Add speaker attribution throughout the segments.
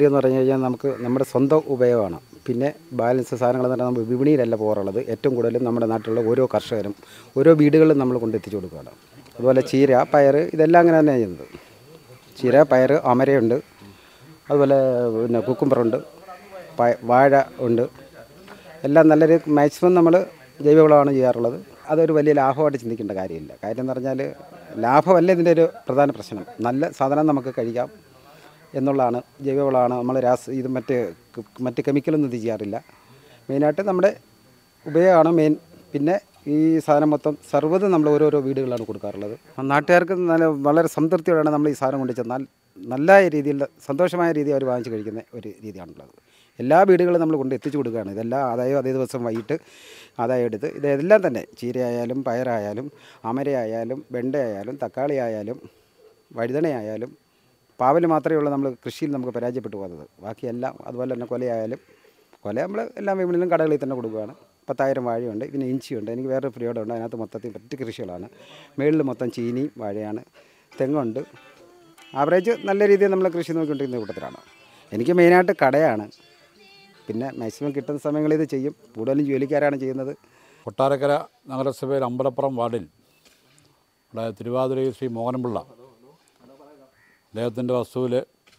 Speaker 1: കാര്യം എന്ന് പറഞ്ഞു കഴിഞ്ഞാൽ നമുക്ക് നമ്മുടെ സ്വന്തം ഉപയോഗമാണ് പിന്നെ ബാലൻസ് സാധനങ്ങൾ എന്ന് പറഞ്ഞാൽ നമ്മൾ വിപണിയിലല്ല പോകാറുള്ളത് ഏറ്റവും കൂടുതലും നമ്മുടെ നാട്ടിലുള്ള ഓരോ കർഷകരും ഓരോ വീടുകളിലും നമ്മൾ കൊണ്ടെത്തിച്ചു കൊടുക്കുകയാണ് അതുപോലെ ചീര പയർ ഇതെല്ലാം അങ്ങനെ തന്നെയാണ് ചെയ്യുന്നത് ചീര പയർ അമരയുണ്ട് അതുപോലെ പിന്നെ കുക്കുംബറുണ്ട് പയ വാഴ ഉണ്ട് എല്ലാം നല്ലൊരു മാക്സിമം നമ്മൾ ജൈവവളമാണ് ചെയ്യാറുള്ളത് അതൊരു വലിയ ലാഭമായിട്ട് ചിന്തിക്കേണ്ട കാര്യമില്ല കാര്യം എന്ന് പറഞ്ഞാൽ ലാഭമല്ല ഇതിൻ്റെ ഒരു പ്രധാന പ്രശ്നം നല്ല സാധനം നമുക്ക് കഴിക്കാം എന്നുള്ളതാണ് ജൈവവളമാണ് നമ്മൾ രാസ ഇത് മറ്റ് ക- മറ്റ് കെമിക്കലൊന്നും ഇത് ചെയ്യാറില്ല മെയിനായിട്ട് നമ്മുടെ ഉപയോഗമാണ് മെയിൻ പിന്നെ ഈ സാധനം മൊത്തം സർവ്വതും നമ്മൾ ഓരോരോ വീടുകളിലാണ് കൊടുക്കാറുള്ളത് നാട്ടുകാർക്ക് നല്ല വളരെ സംതൃപ്തിയോടെയാണ് നമ്മൾ ഈ സാധനം കൊണ്ട് ചെന്നാൽ നല്ല രീതിയിൽ സന്തോഷമായ രീതിയിൽ അവർ വാങ്ങിച്ച് കഴിക്കുന്ന ഒരു രീതിയാണുള്ളത് എല്ലാ വീടുകളും നമ്മൾ കൊണ്ട് എത്തിച്ചു കൊടുക്കുകയാണ് ഇതെല്ലാം ആദായം അതേ ദിവസം വൈകിട്ട് ആദായം എടുത്ത് ഇതെല്ലാം തന്നെ ചീരയായാലും പയറായാലും അമരയായാലും വെണ്ടയായാലും തക്കാളി ആയാലും വഴുതനയായാലും പാവൽ മാത്രമേ ഉള്ളൂ നമ്മൾ കൃഷിയിൽ നമുക്ക് പരാജയപ്പെട്ടു പോകുന്നത് ബാക്കിയെല്ലാം അതുപോലെ തന്നെ കൊലയായാലും കൊല നമ്മൾ എല്ലാ വിപണിയിലും കടകളിൽ തന്നെ കൊടുക്കുകയാണ് പത്തായിരം വാഴയുണ്ട് പിന്നെ ഇഞ്ചിയുണ്ട് എനിക്ക് വേറെ ഫ്രീയോടെ ഉണ്ട് അതിനകത്ത് മൊത്തത്തിൽ പറ്റ് കൃഷികളാണ് മേളിൽ മൊത്തം ചീനിയും വാഴയാണ് തെങ്ങുണ്ട് ആവറേജ് നല്ല രീതിയിൽ നമ്മൾ കൃഷി നോക്കിക്കൊണ്ടിരിക്കുന്ന കൂട്ടത്തിലാണ് എനിക്ക് മെയിനായിട്ട് കടയാണ് പിന്നെ മാക്സിമം കിട്ടുന്ന സമയങ്ങളിൽ ഇത് ചെയ്യും കൂടുതലും ജോലിക്കാരാണ് ചെയ്യുന്നത്
Speaker 2: കൊട്ടാരക്കര നഗരസഭയിൽ അമ്പലപ്പുറം വാർഡിൽ ഇവിടെ തിരുവാതിരയിൽ ശ്രീ മോഹനപിള്ള അദ്ദേഹത്തിൻ്റെ വസ്തുവിൽ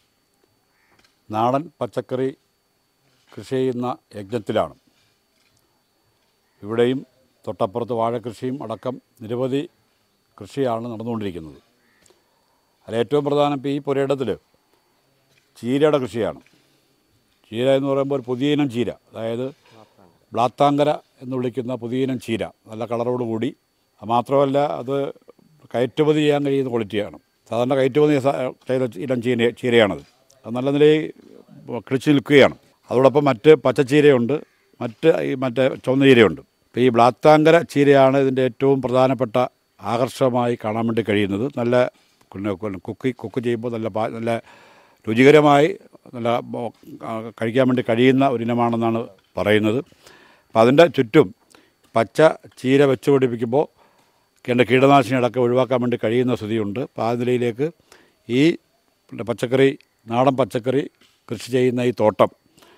Speaker 2: നാടൻ പച്ചക്കറി കൃഷി ചെയ്യുന്ന യജ്ഞത്തിലാണ് ഇവിടെയും തൊട്ടപ്പുറത്ത് വാഴക്കൃഷിയും അടക്കം നിരവധി കൃഷിയാണ് നടന്നുകൊണ്ടിരിക്കുന്നത് അതിലേറ്റവും പ്രധാനം ഇപ്പോൾ ഈ പുരയിടത്തിൽ ചീരയുടെ കൃഷിയാണ് ചീര എന്ന് പറയുമ്പോൾ ഒരു പുതിയ ഇനം ചീര അതായത് ബ്ലാത്താങ്കര എന്ന് വിളിക്കുന്ന പുതിയ ഇനം ചീര നല്ല കളറോട് കൂടി അത് മാത്രമല്ല അത് കയറ്റുമതി ചെയ്യാൻ കഴിയുന്ന ക്വാളിറ്റിയാണ് സാധാരണ കയറ്റുമതി സ- ചെയ്ത ഇനം ചീര ചീരയാണത് അത് നല്ല നിലയിൽ കിളിച്ച് നിൽക്കുകയാണ് അതോടൊപ്പം മറ്റ് പച്ചച്ചീരയുണ്ട് മറ്റ് ഈ മറ്റേ ചുവന്ന ചീരയുണ്ട് ഇപ്പോൾ ഈ ബ്ലാത്താങ്കര ചീരയാണ് ഇതിൻ്റെ ഏറ്റവും പ്രധാനപ്പെട്ട ആകർഷകമായി കാണാൻ വേണ്ടി കഴിയുന്നത് നല്ല പിന്നെ പിന്നെ കുക്ക് കുക്ക് ചെയ്യുമ്പോൾ നല്ല പാ നല്ല രുചികരമായി നല്ല ബോ- ആ, കഴിക്കാൻ വേണ്ടി കഴിയുന്ന ഒരു ഇനമാണെന്നാണ് പറയുന്നത് അപ്പോൾ അതിൻ്റെ ചുറ്റും പച്ച ചീര വെച്ച് പിടിപ്പിക്കുമ്പോൾ കേണ്ട കീടനാശിനി അടക്കം ഒഴിവാക്കാൻ വേണ്ടി കഴിയുന്ന സ്ഥിതിയുണ്ട് അപ്പോൾ ആ നിലയിലേക്ക് ഈ പിന്നെ പച്ചക്കറി നാടൻ പച്ചക്കറി കൃഷി ചെയ്യുന്ന ഈ തോട്ടം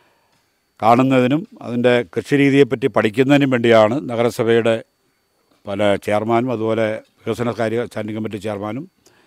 Speaker 2: കാണുന്നതിനും അതിൻ്റെ കൃഷി രീതിയെപ്പറ്റി പഠിക്കുന്നതിനും വേണ്ടിയാണ് നഗരസഭയുടെ പല ചെയർമാനും അതുപോലെ വികസന കാര്യ സ്റ്റാൻഡിംഗ് കമ്മിറ്റി ചെയർമാനും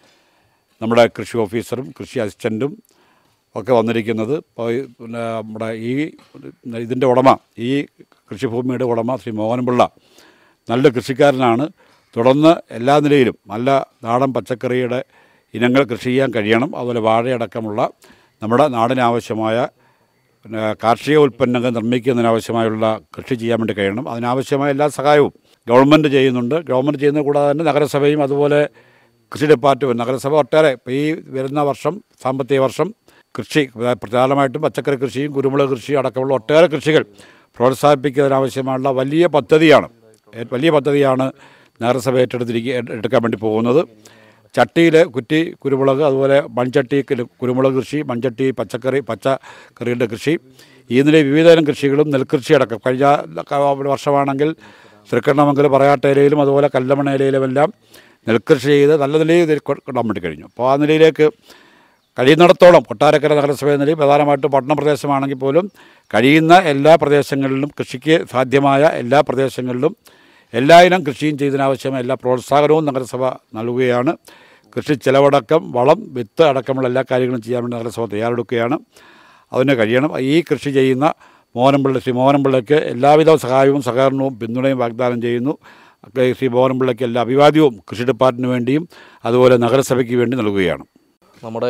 Speaker 2: നമ്മുടെ കൃഷി ഓഫീസറും കൃഷി അസിസ്റ്റൻറ്റും ഒക്കെ വന്നിരിക്കുന്നത് ഇപ്പോൾ ഈ പിന്നെ നമ്മുടെ ഈ ഇതിൻ്റെ ഉടമ ഈ കൃഷിഭൂമിയുടെ ഉടമ ശ്രീ മോഹൻപിള്ള നല്ല കൃഷിക്കാരനാണ് തുടർന്ന് എല്ലാ നിലയിലും നല്ല നാടൻ പച്ചക്കറിയുടെ ഇനങ്ങൾ കൃഷി ചെയ്യാൻ കഴിയണം അതുപോലെ വാഴയടക്കമുള്ള നമ്മുടെ നാടിനാവശ്യമായ പിന്നെ കാർഷിക ഉൽപ്പന്നങ്ങൾ നിർമ്മിക്കുന്നതിനാവശ്യമായുള്ള കൃഷി ചെയ്യാൻ വേണ്ടി കഴിയണം അതിനാവശ്യമായ എല്ലാ സഹായവും ഗവൺമെൻറ് ചെയ്യുന്നുണ്ട് ഗവൺമെൻറ് ചെയ്യുന്നത് കൂടാതെ തന്നെ നഗരസഭയും അതുപോലെ കൃഷി ഡിപ്പാർട്ട്മെൻറ്റ് നഗരസഭ ഒട്ടേറെ ഇപ്പോൾ ഈ വരുന്ന വർഷം സാമ്പത്തിക വർഷം കൃഷി അതായത് പ്രധാനമായിട്ടും പച്ചക്കറി കൃഷിയും കുരുമുളക് കൃഷിയും അടക്കമുള്ള ഒട്ടേറെ കൃഷികൾ പ്രോത്സാഹിപ്പിക്കുന്നതിനാവശ്യമായുള്ള വലിയ പദ്ധതിയാണ് ഏ- വലിയ പദ്ധതിയാണ് നഗരസഭ ഏറ്റെടുത്തിരിക്കുക എടുക്കാൻ വേണ്ടി പോകുന്നത് ചട്ടിയിൽ കുറ്റി കുരുമുളക് അതുപോലെ മൺചട്ടി കുരു- കുരുമുളക് കൃഷി മൺചട്ടി പച്ചക്കറി പച്ചക്കറിയുടെ കൃഷി ഈ നിലയിൽ വിവിധതരം കൃഷികളും നെൽകൃഷി അടക്കം കഴിഞ്ഞ ക- വർഷമാണെങ്കിൽ തൃക്കണ്ണമംഗലം പറയാട്ടേലയിലും അതുപോലെ കല്ലമണയിലും നെൽകൃഷി ചെയ്ത് നല്ല നിലയിൽ ഇതിൽ കൊ- കൊണ്ടാൻ വേണ്ടി കഴിഞ്ഞു അപ്പോൾ ആ നിലയിലേക്ക് കഴിയുന്നിടത്തോളം കൊട്ടാരക്കര നഗരസഭ എന്ന നിലയിൽ പ്രധാനമായിട്ടും പട്ടണ പ്രദേശമാണെങ്കിൽ പോലും കഴിയുന്ന എല്ലാ പ്രദേശങ്ങളിലും കൃഷിക്ക് സാധ്യമായ എല്ലാ പ്രദേശങ്ങളിലും എല്ലായിനം കൃഷിയും ചെയ്തതിനാവശ്യമായ എല്ലാ പ്രോത്സാഹനവും നഗരസഭ നൽകുകയാണ് കൃഷി ചെലവടക്കം വളം വിത്ത് അടക്കമുള്ള എല്ലാ കാര്യങ്ങളും ചെയ്യാൻ വേണ്ടി നഗരസഭ തയ്യാറെടുക്കുകയാണ് അതിന് കഴിയണം ഈ കൃഷി ചെയ്യുന്ന മോഹനപിള്ള ശ്രീ മോഹനപിള്ളയ്ക്ക് എല്ലാവിധ സഹായവും സഹകരണവും പിന്തുണയും വാഗ്ദാനം ചെയ്യുന്നു ഒക്കെ ശ്രീ മോഹനപിള്ളയ്ക്ക് എല്ലാ അഭിവാദ്യവും കൃഷി ഡിപ്പാർട്ട്മെൻറ്റിന് വേണ്ടിയും അതുപോലെ നഗരസഭയ്ക്ക് വേണ്ടി നൽകുകയാണ്
Speaker 3: നമ്മുടെ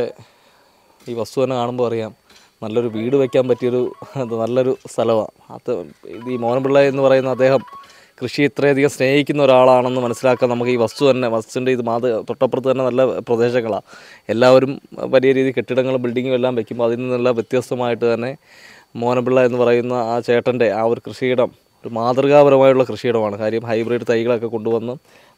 Speaker 3: ഈ വസ്തു തന്നെ കാണുമ്പോൾ അറിയാം നല്ലൊരു വീട് വയ്ക്കാൻ പറ്റിയൊരു അത് നല്ലൊരു സ്ഥലമാണ് അത് ഇത് ഈ മോഹൻപിള്ള എന്ന് പറയുന്ന അദ്ദേഹം കൃഷി ഇത്രയധികം സ്നേഹിക്കുന്ന ഒരാളാണെന്ന് മനസ്സിലാക്കാൻ നമുക്ക് ഈ വസ്തു തന്നെ വസ്തുവിൻ്റെ ഇത് മാത തൊട്ടപ്പുറത്ത് തന്നെ നല്ല പ്രദേശങ്ങളാണ് എല്ലാവരും വലിയ രീതിയിൽ കെട്ടിടങ്ങളും ബിൽഡിങ്ങും എല്ലാം വെക്കുമ്പോൾ അതിൽ നിന്നുള്ള വ്യത്യസ്തമായിട്ട് തന്നെ മോഹനപിള്ള എന്ന് പറയുന്ന ആ ചേട്ടൻ്റെ ആ ഒരു കൃഷിയിടം ഒരു മാതൃകാപരമായുള്ള കൃഷിയിടമാണ് കാര്യം ഹൈബ്രിഡ് തൈകളൊക്കെ കൊണ്ടുവന്ന്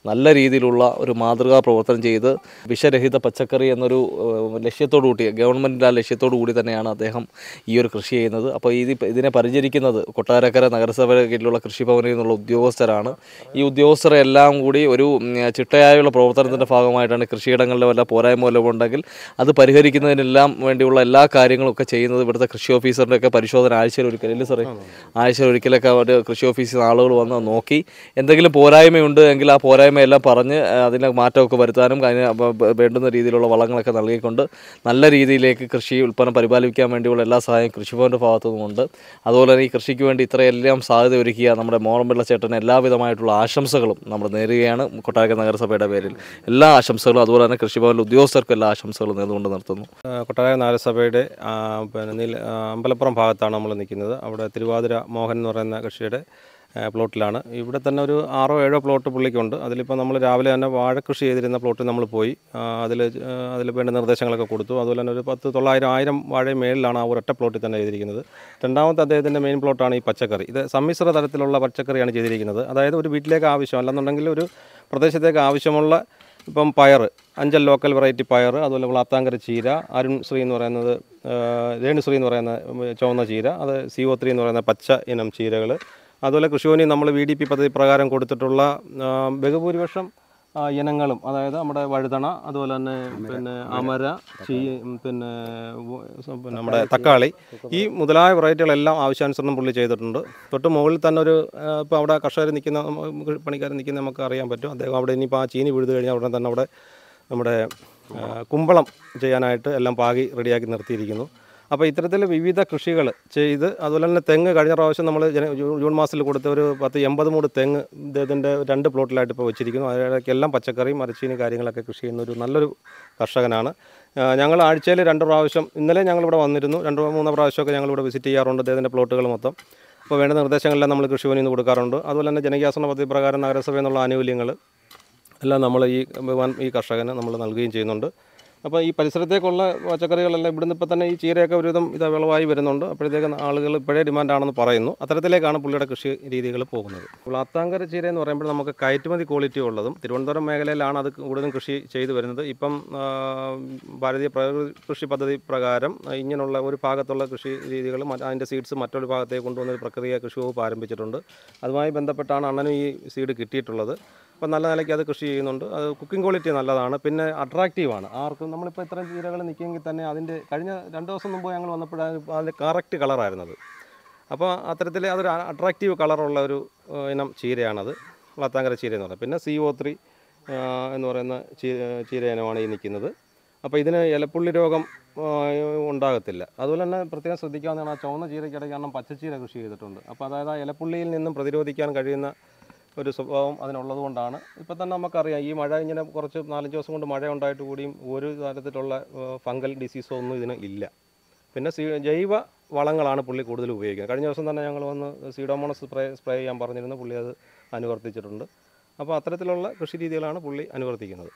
Speaker 3: നല്ല രീതിയിലുള്ള ഒരു മാതൃകാ പ്രവർത്തനം ചെയ്ത് വിഷരഹിത പച്ചക്കറി എന്നൊരു ഏഹ്, ലക്ഷ്യത്തോടു കൂടി ഗവൺമെൻറ്റിൻ്റെ ആ ലക്ഷ്യത്തോടു കൂടി തന്നെയാണ് അദ്ദേഹം ഈ ഒരു കൃഷി ചെയ്യുന്നത് അപ്പോൾ ഇത് ഇതിനെ പരിചരിക്കുന്നത് കൊട്ടാരക്കര നഗരസഭയുടെ കീഴിലുള്ള കൃഷിഭവനിൽ നിന്നുള്ള ഉദ്യോഗസ്ഥരാണ് ഈ ഉദ്യോഗസ്ഥരെ എല്ലാം കൂടി ഒരു ഉം, ചിട്ടയായുള്ള പ്രവർത്തനത്തിൻ്റെ ഭാഗമായിട്ടാണ് കൃഷിയിടങ്ങളിലെ വല്ല പോരായ്മ വല്ലതും ഉണ്ടെങ്കിൽ അത് പരിഹരിക്കുന്നതിനെല്ലാം വേണ്ടിയുള്ള എല്ലാ കാര്യങ്ങളും ഒക്കെ ചെയ്യുന്നത് ഇവിടുത്തെ കൃഷി ഓഫീസറിൻ്റെ ഒക്കെ പരിശോധന ആഴ്ചയിൽ ഒരിക്കൽ ഇല്ല സാറേ ആഴ്ചയിൽ ഒരിക്കലൊക്കെ അവർ കൃഷി ഓഫീസിൽ നിന്ന് ആളുകൾ വന്ന് നോക്കി എന്തെങ്കിലും പോരായ്മയുണ്ട് എങ്കിൽ ആ പോരായ്മയെല്ലാം പറഞ്ഞ് ആ, അതിന് മാറ്റമൊക്കെ വരുത്താനും അതിന് ബ- ബ- വേണ്ടുന്ന രീതിയിലുള്ള വളങ്ങളൊക്കെ നൽകിക്കൊണ്ട് നല്ല രീതിയിലേക്ക് കൃഷി ഉൽപ്പന്നം പരിപാലിക്കാൻ വേണ്ടിയുള്ള എല്ലാ സഹായവും കൃഷിഭവൻ്റെ ഭാഗത്തു നിന്നുമുണ്ട് അതുപോലെ തന്നെ ഈ കൃഷിക്ക് വേണ്ടി ഇത്രയെല്ലാം സാധ്യത ഒരുക്കിയ നമ്മുടെ മോറമ്പിള്ള ചേട്ടന് എല്ലാവിധമായിട്ടുള്ള ആശംസകളും നമ്മൾ നേരുകയാണ് കൊട്ടാരക്കര നഗരസഭയുടെ പേരിൽ എല്ലാ ആശംസകളും അതുപോലെ തന്നെ കൃഷിഭവനിലെ ഉദ്യോഗസ്ഥർക്കും എല്ലാ ആശംസകളും നേർന്നുകൊണ്ട് നിർത്തുന്നു
Speaker 4: ആ, കൊട്ടാരക്കര നഗരസഭയുടെ ആ, പിന്നെ നീല ആ, അമ്പലപ്പുറം ഭാഗത്താണ് നമ്മൾ നിൽക്കുന്നത് അവിടെ തിരുവാതിര മോഹൻ എന്ന് പറയുന്ന കൃഷിയുടെ ആ, പ്ലോട്ടിലാണ് ഇവിടെ തന്നെ ഒരു ആറോ ഏഴോ പ്ലോട്ട് പുള്ളിക്കുണ്ട് അതിലിപ്പോൾ നമ്മൾ രാവിലെ തന്നെ വാഴ കൃഷി ചെയ്തിരുന്ന പ്ലോട്ടിൽ നമ്മൾ പോയി അതിൽ അതിൽ വേണ്ട നിർദ്ദേശങ്ങളൊക്കെ കൊടുത്തു അതുപോലെ തന്നെ ഒരു പത്ത് തൊള്ളായിരം ആയിരം വാഴ മേളിലാണ് ആ ഒരൊറ്റ പ്ലോട്ടിൽ തന്നെ ചെയ്തിരിക്കുന്നത് രണ്ടാമത്തെ അദ്ദേഹത്തിൻ്റെ മെയിൻ പ്ലോട്ടാണ് ഈ പച്ചക്കറി ഇത് സമ്മിശ്ര തരത്തിലുള്ള പച്ചക്കറിയാണ് ചെയ്തിരിക്കുന്നത് അതായത് ഒരു വീട്ടിലേക്ക് ആവശ്യം അല്ലെന്നുണ്ടെങ്കിൽ ഒരു പ്രദേശത്തേക്ക് ആവശ്യമുള്ള ഇപ്പം പയർ അഞ്ചൽ ലോക്കൽ വെറൈറ്റി പയർ അതുപോലെ വളാത്താങ്കര ചീര അരുൺ ശ്രീ എന്ന് പറയുന്നത് ആ, രേണുശ്രീ എന്ന് പറയുന്ന ഉം, ചുവന്ന ചീര അത് സി ഒ ത്രീ എന്ന് പറയുന്ന പച്ച ഇനം ചീരകൾ അതുപോലെ കൃഷിഭവനി നമ്മൾ വി ഡി പി പദ്ധതി പ്രകാരം കൊടുത്തിട്ടുള്ള ആ, ബഹുഭൂരിപക്ഷം ആ, ഇനങ്ങളും അതായത് നമ്മുടെ വഴുതണ അതുപോലെ തന്നെ പിന്നെ അമര ചീ പിന്നെ ഉ- സ- പിന്നെ നമ്മുടെ തക്കാളി ഈ മുതലായ വെറൈറ്റികളെല്ലാം ആവശ്യാനുസരണം പുള്ളി ചെയ്തിട്ടുണ്ട് തൊട്ട് മുകളിൽ തന്നെ ഒരു ഇപ്പോൾ അവിടെ കർഷകർ നിൽക്കുന്ന നമുക്ക് പണിക്കാർ നിൽക്കുന്ന നമുക്ക് അറിയാൻ പറ്റും അദ്ദേഹം അവിടെ ഇനിയിപ്പോൾ ആ ചീനി വിഴുത് കഴിഞ്ഞാൽ ഉടനെ തന്നെ അവിടെ നമ്മുടെ ആ, കുമ്പളം ചെയ്യാനായിട്ട് എല്ലാം പാകി റെഡിയാക്കി നിർത്തിയിരിക്കുന്നു അപ്പോൾ ഇത്തരത്തിൽ വിവിധ കൃഷികൾ ചെയ്ത് അതുപോലെ തന്നെ തെങ്ങ് കഴിഞ്ഞ പ്രാവശ്യം നമ്മൾ ജന ജൂ- ജൂൺ മാസത്തിൽ കൊടുത്ത ഒരു പത്ത് എൺപത് മൂട് തെങ്ങ് ഇദ്ദേഹത്തിൻ്റെ രണ്ട് പ്ലോട്ടിലായിട്ട് ഇപ്പോൾ വെച്ചിരിക്കുന്നു അതിനിടയ്ക്കെല്ലാം പച്ചക്കറിയും മരച്ചീനി കാര്യങ്ങളൊക്കെ കൃഷി ചെയ്യുന്ന ഒരു നല്ലൊരു കർഷകനാണ് ആ, ഞങ്ങൾ ആഴ്ചയിൽ രണ്ട് പ്രാവശ്യം ഇന്നലെ ഞങ്ങളിവിടെ വന്നിരുന്നു രണ്ട് മൂന്ന് പ്രാവശ്യമൊക്കെ ഞങ്ങളിവിടെ വിസിറ്റ് ചെയ്യാറുണ്ട് അദ്ദേഹത്തിൻ്റെ പ്ലോട്ടുകൾ മൊത്തം അപ്പോൾ വേണ്ട നിർദ്ദേശങ്ങളെല്ലാം നമ്മൾ കൃഷിഭവനിൽ നിന്ന് കൊടുക്കാറുണ്ട് അതുപോലെ തന്നെ ജനകീയാസന പദ്ധതി പ്രകാരം നഗരസഭയിൽ നിന്നുള്ള ആനുകൂല്യങ്ങൾ എല്ലാം നമ്മൾ ഈ വൻ- ഈ കർഷകന് നമ്മൾ നൽകുകയും ചെയ്യുന്നുണ്ട് അപ്പോൾ ഈ പരിസരത്തേക്കുള്ള പച്ചക്കറികളെല്ലാം ഇവിടുന്ന് ഇപ്പോൾ തന്നെ ഈ ചീരയൊക്കെ ഒരുവിധം ഇത് വിളവായി വരുന്നുണ്ട് അപ്പോഴത്തേക്ക് ആളുകൾ ഇപ്പോഴേ ഡിമാൻഡാണെന്ന് പറയുന്നു അത്തരത്തിലേക്കാണ് പുള്ളിയുടെ കൃഷി രീതികൾ പോകുന്നത് ഉളാത്താങ്കര ചീര എന്ന് പറയുമ്പോൾ നമുക്ക് കയറ്റുമതി ക്വാളിറ്റി ഉള്ളതും തിരുവനന്തപുരം മേഖലയിലാണ് അത് കൂടുതലും കൃഷി ചെയ്തു വരുന്നത് ഇപ്പം ആ, ഭാരതീയ പ്രകൃതി കൃഷി പദ്ധതി പ്രകാരം ഇങ്ങനെയുള്ള ഒരു ഭാഗത്തുള്ള കൃഷി രീതികളും മറ്റ് അതിൻ്റെ സീഡ്സ് മറ്റൊരു ഭാഗത്തേക്ക് കൊണ്ടുവന്ന ഒരു പ്രക്രിയ കൃഷി വകുപ്പ് ആരംഭിച്ചിട്ടുണ്ട് അതുമായി ബന്ധപ്പെട്ടാണ് അണ്ണനും ഈ സീഡ് കിട്ടിയിട്ടുള്ളത് അപ്പോൾ നല്ല നിലയ്ക്ക് അത് കൃഷി ചെയ്യുന്നുണ്ട് അത് കുക്കിംഗ് ക്വാളിറ്റി നല്ലതാണ് പിന്നെ അട്രാക്റ്റീവാണ് ആർക്കും നമ്മളിപ്പോൾ ഇത്രയും ചീരകൾ നിൽക്കുമെങ്കിൽ തന്നെ അതിൻ്റെ കഴിഞ്ഞ രണ്ട് ദിവസം മുമ്പ് ഞങ്ങൾ വന്നപ്പോഴാണ് അതിൻ്റെ കറക്റ്റ് കളറായിരുന്നത് അപ്പോൾ അത്തരത്തിൽ അതൊരു അട്രാക്റ്റീവ് കളറുള്ള ഒരു ഏഹ്, ഇനം ചീരയാണത് വളത്താങ്കര ചീര എന്ന് പറയുന്നത് പിന്നെ സി ഒ ത്രീ എന്ന് പറയുന്ന ചീര ചീര ഇനമാണ് ഈ നിൽക്കുന്നത് അപ്പോൾ ഇതിന് ഇലപ്പുള്ളി രോഗം ആ, ഉണ്ടാകത്തില്ല അതുപോലെ തന്നെ പ്രത്യേകം ശ്രദ്ധിക്കാവുന്നതാണ് ആ ചുവന്ന ചീരയ്ക്കിടയ്ക്ക് കാരണം പച്ചച്ചീര കൃഷി ചെയ്തിട്ടുണ്ട് അപ്പോൾ അതായത് ആ ഇലപ്പുള്ളിയിൽ നിന്നും പ്രതിരോധിക്കാൻ കഴിയുന്ന ഒരു സ്വഭാവം അതിനുള്ളത് കൊണ്ടാണ് ഇപ്പം തന്നെ നമുക്കറിയാം ഈ മഴ ഇങ്ങനെ കുറച്ച് നാലഞ്ച് ദിവസം കൊണ്ട് മഴ ഉണ്ടായിട്ട് കൂടിയും ഒരു തരത്തിലുള്ള ഫംഗൽ ഡിസീസോ ഒന്നും ഇതിന് ഇല്ല പിന്നെ സീ ജൈവ വളങ്ങളാണ് പുള്ളി കൂടുതൽ ഉപയോഗിക്കുന്നത് കഴിഞ്ഞ ദിവസം തന്നെ ഞങ്ങൾ വന്ന് സീഡോമോണസ് സ്പ്രേ സ്പ്രേ ചെയ്യാൻ പറഞ്ഞിരുന്നു പുള്ളി അത് അനുവർത്തിച്ചിട്ടുണ്ട് അപ്പോൾ അത്തരത്തിലുള്ള കൃഷി രീതികളാണ് പുള്ളി അനുവർത്തിക്കുന്നത്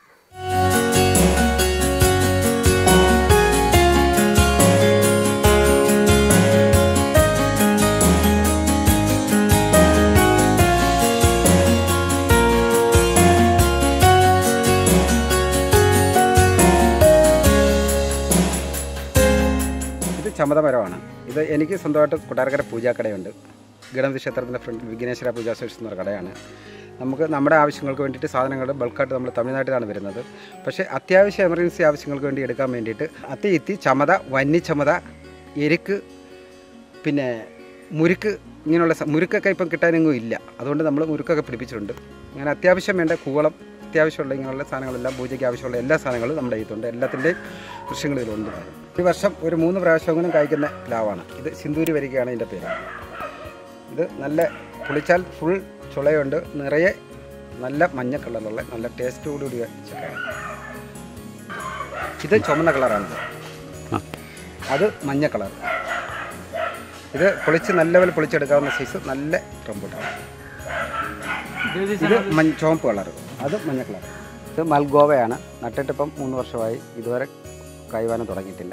Speaker 1: ഇത് ചമതമരമാണ് ഇത് എനിക്ക് സ്വന്തമായിട്ട് കൊട്ടാരക്കര പൂജാക്കടയുണ്ട് ഗണപതി ക്ഷേത്രത്തിൻ്റെ ഫ്രണ്ട് വിഘ്നേശ്വര പൂജാ സ്റ്റേഷൻ എന്നൊരു കടയാണ് നമുക്ക് നമ്മുടെ ആവശ്യങ്ങൾക്ക് വേണ്ടിയിട്ട് സാധനങ്ങൾ ബൾക്കായിട്ട് നമ്മൾ തമിഴ്നാട്ടിലാണ് വരുന്നത് പക്ഷേ അത്യാവശ്യ എമർജൻസി ആവശ്യങ്ങൾക്ക് വേണ്ടി എടുക്കാൻ വേണ്ടിയിട്ട് അത്തി ഇത്തി ചമത വന്നി ചമത എരുക്ക് പിന്നെ മുരുക്ക് ഇങ്ങനെയുള്ള സ- മുരുക്കൊക്കെ ഇപ്പം കിട്ടാനെങ്ങും ഇല്ല അതുകൊണ്ട് നമ്മൾ മുരുക്കൊക്കെ പിടിപ്പിച്ചിട്ടുണ്ട് അങ്ങനെ അത്യാവശ്യം വേണ്ട കൂവളം അത്യാവശ്യമുള്ള ഇങ്ങനെയുള്ള സാധനങ്ങളെല്ലാം പൂജയ്ക്ക് ആവശ്യമുള്ള എല്ലാ സാധനങ്ങളും നമ്മുടെ കയ്യിലുണ്ട് എല്ലാത്തിൻ്റെയും വൃക്ഷങ്ങൾ ഇതിലുണ്ട് ഈ വർഷം ഒരു മൂന്ന് പ്രാവശ്യമെങ്കിലും കായ്ക്കുന്ന പ്ലാവാണ് ഇത് സിന്ദൂരി വരികയാണ് ഇതിൻ്റെ പേര് ഇത് നല്ല പുളിച്ചാൽ ഫുൾ ചുളയുണ്ട് നിറയെ നല്ല മഞ്ഞ കളറിലുള്ള നല്ല ടേസ്റ്റോട് കൂടിയ ചക്കയാണ് ഇത് ചുമന്ന കളറാണ് അത് മഞ്ഞ കളർ ഇത് പൊളിച്ച് നല്ലപോലെ പൊളിച്ചെടുക്കാവുന്ന സൈസ് നല്ല റംബൂട്ടാണ് ഇത് മഞ്ഞ ചുവപ്പ് കളർ അത് മഞ്ഞ കളർ ഇത് മൽഗോവയാണ് നട്ടിട്ടിപ്പം മൂന്ന് വർഷമായി ഇതുവരെ കൈവാനം തുടങ്ങിയിട്ടില്ല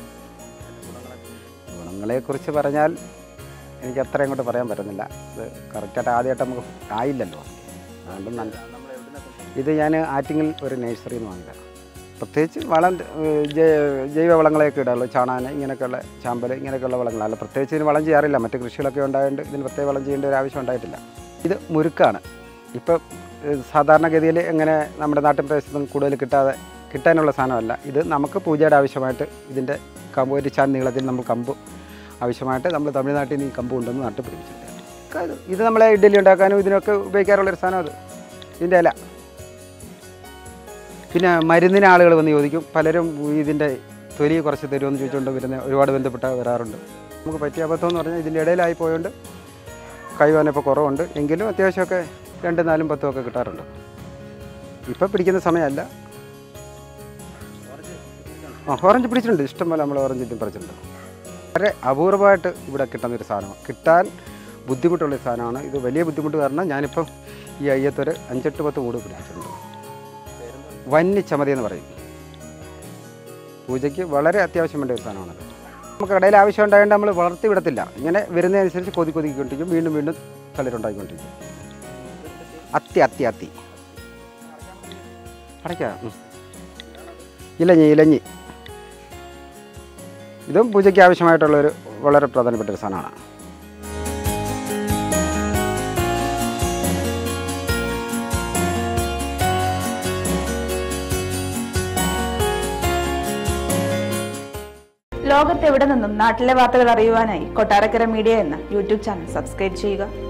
Speaker 1: ഗുണങ്ങളെക്കുറിച്ച് പറഞ്ഞാൽ എനിക്ക് അത്ര അങ്ങോട്ട് പറയാൻ പറ്റുന്നില്ല ഇത് കറക്റ്റായിട്ട് ആദ്യമായിട്ട് നമുക്ക് ആയില്ലല്ലോ അതുകൊണ്ട് നല്ല ഇത് ഞാൻ ആറ്റിങ്ങിൽ ഒരു നഴ്സറിയിൽ നിന്ന് വാങ്ങിയതാണ് പ്രത്യേകിച്ച് വളം ഏഹ്, ജൈ- ജൈവ വളങ്ങളെയൊക്കെ ഇടാറുള്ളൂ ചാണാന് ഇങ്ങനെയൊക്കെയുള്ള ചാമ്പൽ ഇങ്ങനെയൊക്കെയുള്ള വളങ്ങളല്ല പ്രത്യേകിച്ച് ഇതിന് വളം ചെയ്യാറില്ല മറ്റ് കൃഷികളൊക്കെ ഉണ്ടായതുകൊണ്ട് ഇതിന് പ്രത്യേക വളം ചെയ്യേണ്ട ഒരു ആവശ്യം ഉണ്ടായിട്ടില്ല ഇത് മുരുക്കാണ് ഇപ്പം ഏഹ്, സാധാരണഗതിയിൽ എങ്ങനെ നമ്മുടെ നാട്ടിൻ പ്രദേശത്തും കൂടുതൽ കിട്ടാതെ കിട്ടാനുള്ള സാധനമല്ല ഇത് നമുക്ക് പൂജയുടെ ആവശ്യമായിട്ട് ഇതിൻ്റെ കമ്പ് ഒരു ചാൻ നീളത്തിൽ നമ്മൾ കമ്പ് ആവശ്യമായിട്ട് നമ്മൾ തമിഴ്നാട്ടിൽ നിന്ന് ഈ കമ്പ് കൊണ്ടുവന്ന് നട്ട് പിടിപ്പിച്ചിട്ടുണ്ട് ഇത് നമ്മളെ ഇഡ്ഡലി ഉണ്ടാക്കാനും ഇതിനൊക്കെ ഉപയോഗിക്കാറുള്ളൊരു സാധനം അത് ഇതിൻ്റെ ഇല പിന്നെ മരുന്നിന് ആളുകൾ വന്ന് ചോദിക്കും പലരും ഇതിൻ്റെ തൊലി കുറച്ച് തരുമെന്ന് ചോദിച്ചുകൊണ്ട് വരുന്ന ഒരുപാട് ബന്ധപ്പെട്ട വരാറുണ്ട് നമുക്ക് പറ്റിയ അബദ്ധം എന്ന് പറഞ്ഞാൽ ഇതിൻ്റെ ഇടയിലായി പോയോണ്ട് കൈവാന ഇപ്പോൾ കുറവുണ്ട് എങ്കിലും അത്യാവശ്യമൊക്കെ രണ്ട് നാലും പത്തും ഒക്കെ കിട്ടാറുണ്ട് ഇപ്പം പിടിക്കുന്ന സമയമല്ല ആ ഓറഞ്ച് പിടിച്ചിട്ടുണ്ട് ഇഷ്ടംപോലെ നമ്മൾ ഓറഞ്ച് ഇതും പറിച്ചിട്ടുണ്ട് വളരെ അപൂർവമായിട്ട് ഇവിടെ കിട്ടുന്ന ഒരു സാധനമാണ് കിട്ടാൻ ബുദ്ധിമുട്ടുള്ള ഒരു സാധനമാണ് ഇത് വലിയ ബുദ്ധിമുട്ട് കാരണം ഞാനിപ്പം ഈ അയ്യത്തൊരു അഞ്ചെട്ട് പത്ത് കൂട് പിടിച്ചിട്ടുണ്ട് വന്യ ചമതി എന്ന് പറയും പൂജയ്ക്ക് വളരെ അത്യാവശ്യം വേണ്ട ഒരു സാധനമാണത് നമുക്ക് കടയിൽ ആവശ്യം ഉണ്ടായതുകൊണ്ട് നമ്മൾ വളർത്തി വിടത്തില്ല ഇങ്ങനെ വരുന്നതനുസരിച്ച് കൊതി കൊതിക്കൊണ്ടിരിക്കും വീണ്ടും വീണ്ടും തളിരുണ്ടായിക്കൊണ്ടിരിക്കും അത്തി അത്തി അത്തി അടയ്ക്കാം ഉം. ഇലഞ്ഞി ഇലഞ്ഞി ഇതും പൂജയ്ക്ക് ആവശ്യമായിട്ടുള്ളൊരു വളരെ പ്രധാനപ്പെട്ട ഒരു സാധനമാണ്
Speaker 5: ലോകത്തെവിടെ നിന്നും നാട്ടിലെ വാർത്തകൾ അറിയുവാനായി കൊട്ടാരക്കര മീഡിയ എന്ന യൂട്യൂബ് ചാനൽ സബ്സ്ക്രൈബ് ചെയ്യുക